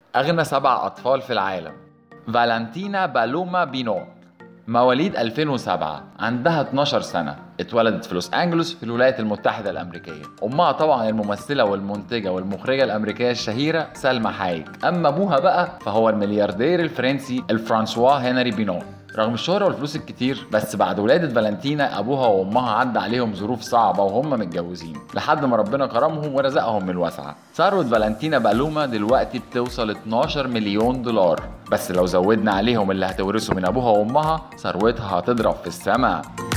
أغنى سبع أطفال في العالم فالنتينا بالوما بينو مواليد 2007 عندها 12 سنة اتولدت في لوس أنجلوس في الولايات المتحدة الأمريكية أمها طبعا الممثلة والمنتجة والمخرجة الأمريكية الشهيرة سلمى حايك أما أبوها بقى فهو الملياردير الفرنسي الفرانسوا هنري بينون رغم الشهرة والفلوس الكتير بس بعد ولادة فالنتينا أبوها وأمها عدى عليهم ظروف صعبة وهم متجوزين لحد ما ربنا كرمهم ورزقهم من الوسعة ثروة فالنتينا بالوما دلوقتي بتوصل 12 مليون دولار بس لو زودنا عليهم اللي هتورثه من أبوها وأمها ثروتها هتضرب في السماء